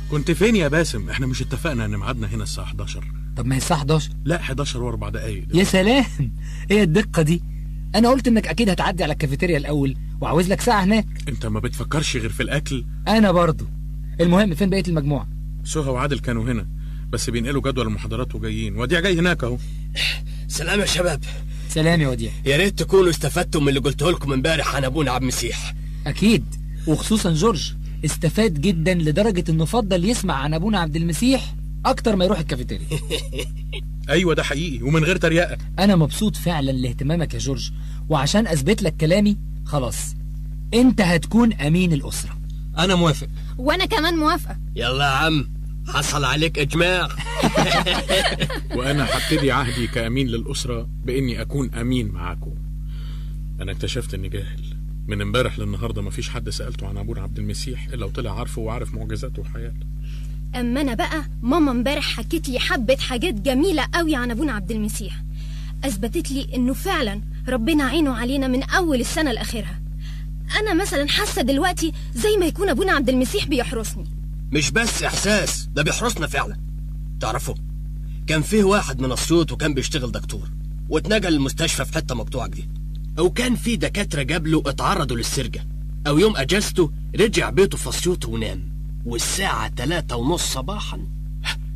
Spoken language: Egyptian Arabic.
كنت فين يا باسم احنا مش اتفقنا ان ميعادنا هنا الساعه 11 طب ما هي الساعة 11 لا 11 واربع دقايق يا سلام ايه الدقة دي انا قلت انك اكيد هتعدي على الكافيتيريا الاول وعاوز لك ساعة هناك انت ما بتفكرش غير في الاكل انا برضو المهم فين بقية المجموعة سهى وعادل كانوا هنا بس بينقلوا جدول المحاضرات وجايين وديع جاي هناك اهو سلام يا شباب سلام يا وديع يا ريت تكونوا استفدتوا من اللي قلته لكم امبارح عن ابونا عبد المسيح اكيد وخصوصا جورج استفاد جدا لدرجة انه فضل يسمع عن ابونا عبد المسيح اكتر ما يروح الكافيتيريا ايوه ده حقيقي ومن غير تريقه انا مبسوط فعلا لاهتمامك يا جورج وعشان اثبت لك كلامي خلاص انت هتكون امين الاسرة انا موافق وانا كمان موافقة يلا يا عم حصل عليك اجماع وانا هبتدي عهدي كامين للاسره باني اكون امين معاكم انا اكتشفت اني جاهل من امبارح للنهارده مفيش حد سالته عن ابونا عبد المسيح الا وطلع عارفه وعارف معجزاته وحياته اما انا بقى ماما امبارح حكت لي حبة حاجات جميلة قوي عن ابونا عبد المسيح اثبتت لي انه فعلا ربنا عينه علينا من اول السنة لاخرها انا مثلا حاسة دلوقتي زي ما يكون ابونا عبد المسيح بيحرسني مش بس احساس ده بيحرسنا فعلا تعرفوا كان فيه واحد من اسيوط وكان بيشتغل دكتور واتنقل المستشفى في حته مقطوعه جديد وكان في دكاتره قبله اتعرضوا للسرقه او يوم اجازته رجع بيته في اسيوط ونام والساعه تلاتة ونص صباحا